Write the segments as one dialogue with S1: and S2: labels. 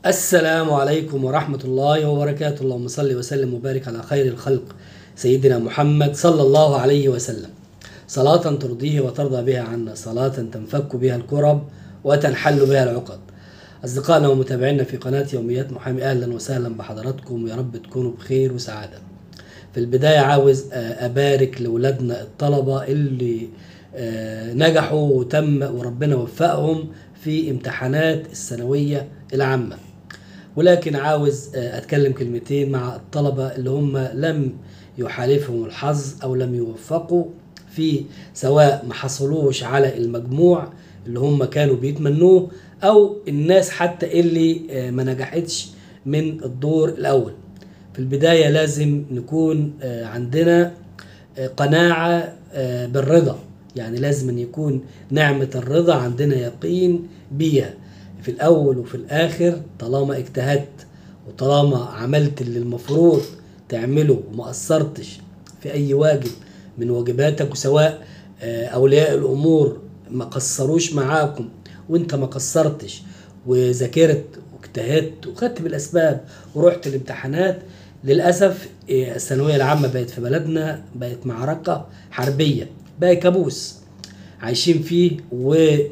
S1: السلام عليكم ورحمة الله وبركاته اللهم صل وسلم وبارك على خير الخلق سيدنا محمد صلى الله عليه وسلم صلاة ترضيه وترضى بها عنا صلاة تنفك بها الكرب وتنحل بها العقد أصدقائنا ومتابعينا في قناة يوميات محامي أهلا وسهلا بحضراتكم ويا رب تكونوا بخير وسعادة في البداية عاوز آه، أبارك لولادنا الطلبة اللي آه، نجحوا وتم وربنا وفقهم في امتحانات الثانوية العامة ولكن عاوز آه، أتكلم كلمتين مع الطلبة اللي هم لم يحالفهم الحظ أو لم يوفقوا في سواء ما حصلوش على المجموع اللي هم كانوا بيتمنوه أو الناس حتى اللي آه، ما نجحتش من الدور الأول في البداية لازم نكون آه، عندنا آه، قناعة آه، بالرضا يعني لازم أن يكون نعمة الرضا عندنا يقين بيها في الأول وفي الآخر طالما اجتهدت وطالما عملت اللي المفروض تعمله وما قصرتش في أي واجب من واجباتك وسواء آه، أولياء الأمور ما قصروش معاكم وانت ما قصرتش وذاكرت واجتهدت وخدت بالاسباب ورحت الامتحانات للاسف إيه، الثانويه العامه بقت في بلدنا بقت معركه حربيه بقى كابوس عايشين فيه و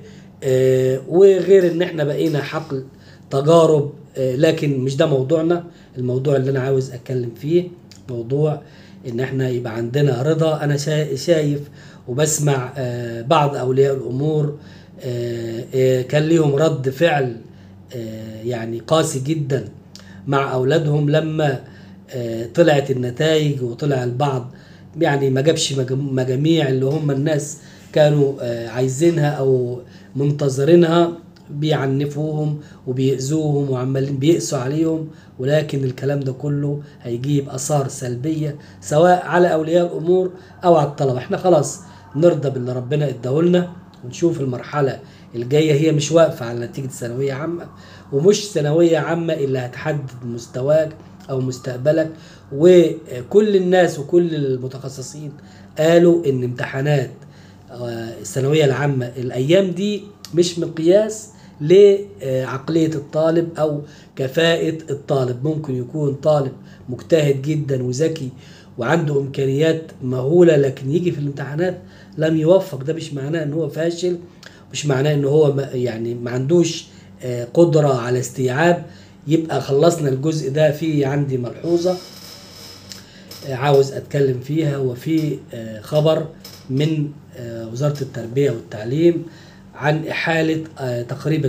S1: آه، وغير ان احنا بقينا حقل تجارب آه، لكن مش ده موضوعنا الموضوع اللي انا عاوز اتكلم فيه موضوع ان احنا يبقى عندنا رضا انا شا- شايف وبسمع آه، بعض اولياء الامور آه، آه، كان ليهم رد فعل آه، يعني قاسي جدا مع اولادهم لما آه، طلعت النتائج وطلع البعض يعني ما جابش مج- مجاميع اللي هم الناس كانوا آه، عايزينها او منتظرينها بيعنفوهم وبيأذوهم وعمالين بيقسوا عليهم ولكن الكلام ده كله هيجيب اثار سلبيه سواء على اولياء الامور او على الطلبه احنا خلاص نرضى باللي ربنا اداهولنا ونشوف المرحله الجايه هي مش واقفه على نتيجه ثانويه عامه ومش ثانويه عامه اللي هتحدد مستواك او مستقبلك وكل الناس وكل المتخصصين قالوا ان امتحانات آه، الثانويه العامه الايام دي مش مقياس لعقليه الطالب او كفاءه الطالب ممكن يكون طالب مجتهد جدا وذكي وعنده امكانيات مهوله لكن يجي في الامتحانات لم يوفق ده مش معناه ان هو فاشل مش معناه ان هو ما يعني ما عندوش آه، قدره على استيعاب يبقى خلصنا الجزء ده في عندي ملحوظه آه، عاوز اتكلم فيها وفي آه، خبر من آه، وزاره التربيه والتعليم عن احاله آه، تقريبا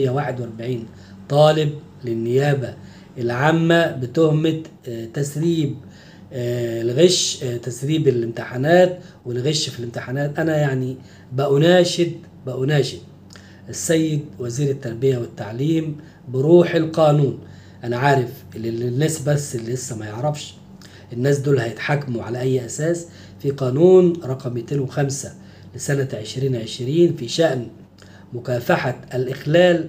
S1: 641 طالب للنيابه العامه بتهمه آه، تسريب آه، الغش آه، تسريب الامتحانات والغش في الامتحانات انا يعني بأناشد بأناشد السيد وزير التربية والتعليم بروح القانون أنا عارف اللي اللي الناس بس اللي لسه ما يعرفش الناس دول هيتحاكموا على أي أساس في قانون رقم 205 لسنة 2020 في شأن مكافحة الإخلال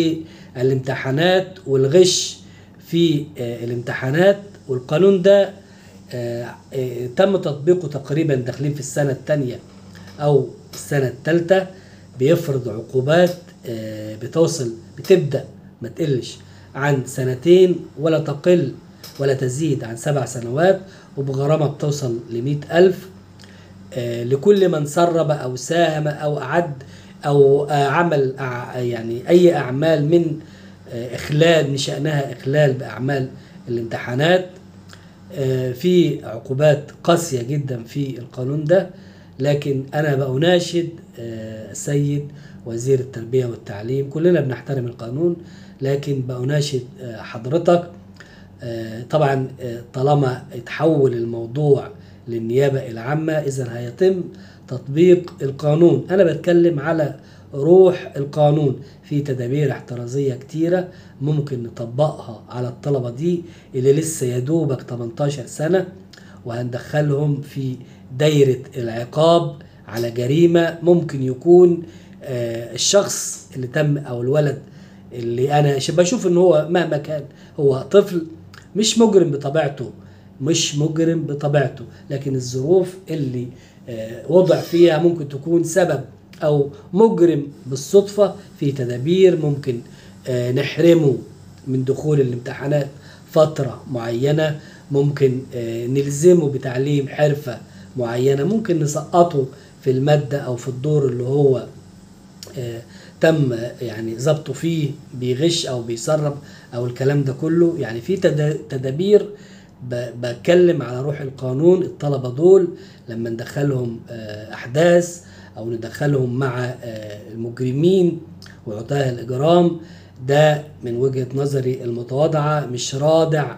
S1: بالامتحانات والغش في آه، الامتحانات والقانون ده آه، آه، تم تطبيقه تقريبا داخلين في السنة الثانية أو السنة الثالثة بيفرض عقوبات آه، بتوصل بتبدأ ما تقلش عن سنتين ولا تقل ولا تزيد عن سبع سنوات وبغرامة بتوصل لمئة ألف آه، لكل من سرب أو ساهم أو أعد أو آه، عمل أع- يعني أي أعمال من آه، إخلال من شأنها إخلال بأعمال الامتحانات آه، في عقوبات قاسية جدا في القانون ده لكن أنا بأناشد آه، السيد وزير التربية والتعليم كلنا بنحترم القانون لكن بأناشد آه، حضرتك آه، طبعا آه، طالما اتحول الموضوع للنيابة العامة إذا هيتم تطبيق القانون أنا بتكلم على روح القانون في تدابير احترازية كتيرة ممكن نطبقها على الطلبة دي اللي لسه يدوبك 18 سنة وهندخلهم في دايرة العقاب على جريمة ممكن يكون آه، الشخص اللي تم أو الولد اللي أنا ش- بشوف إن هو مهما كان هو طفل مش مجرم بطبيعته مش مجرم بطبيعته لكن الظروف اللي آه، وضع فيها ممكن تكون سبب او مجرم بالصدفه في تدابير ممكن آه، نحرمه من دخول الامتحانات فترة معينة ممكن آه، نلزمه بتعليم حرفة معينة ممكن نسقطه في المادة أو في الدور اللي هو آه، تم يعني ضبطه فيه بيغش او بيسرب او الكلام ده كله يعني في تدا- تدابير ب- بتكلم على روح القانون الطلبه دول لما ندخلهم آه، احداث او ندخلهم مع آه، المجرمين وعتاه الاجرام ده من وجهه نظري المتواضعه مش رادع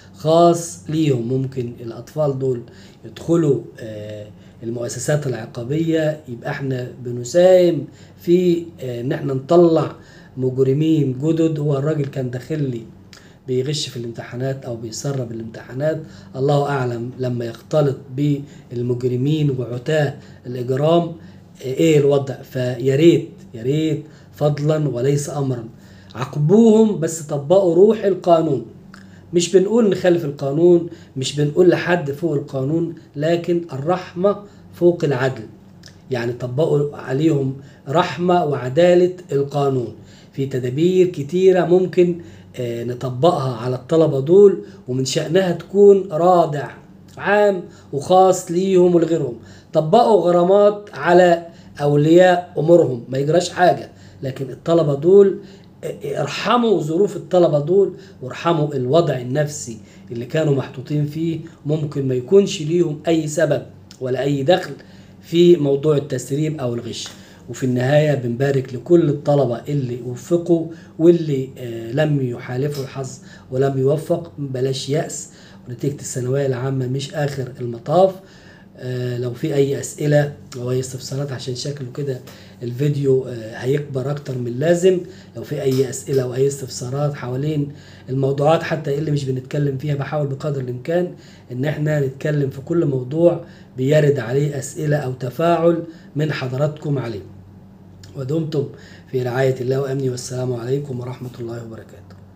S1: خاص ليهم ممكن الاطفال دول يدخلوا آه، المؤسسات العقابيه يبقى احنا بنساهم في آه، ان احنا نطلع مجرمين جدد هو الراجل كان داخل لي بيغش في الامتحانات او بيسرب الامتحانات الله اعلم لما يختلط بالمجرمين وعتاه الاجرام آه، ايه الوضع فيا ريت يا ريت فضلا وليس امرا عاقبوهم بس طبقوا روح القانون مش بنقول نخالف القانون مش بنقول لحد فوق القانون لكن الرحمة فوق العدل يعني طبقوا عليهم رحمة وعدالة القانون في تدابير كتيرة ممكن آه، نطبقها على الطلبة دول ومن شأنها تكون رادع عام وخاص ليهم ولغيرهم طبقوا غرامات على أولياء أمورهم ما يجراش حاجة لكن الطلبة دول ارحموا ظروف الطلبة دول وارحموا الوضع النفسي اللي كانوا محطوطين فيه ممكن ما يكونش ليهم أي سبب ولا أي دخل في موضوع التسريب أو الغش وفي النهاية بنبارك لكل الطلبة اللي وفقوا واللي آه، لم يحالفوا الحظ ولم يوفق بلاش يأس ونتيجة الثانوية العامة مش آخر المطاف آه، لو في اي اسئله او اي استفسارات عشان شكله كده الفيديو آه، هيكبر اكتر من اللازم لو في اي اسئله او اي استفسارات حوالين الموضوعات حتى اللي مش بنتكلم فيها بحاول بقدر الامكان ان احنا نتكلم في كل موضوع بيرد عليه اسئله او تفاعل من حضراتكم عليه ودمتم في رعايه الله وامنه والسلام عليكم ورحمه الله وبركاته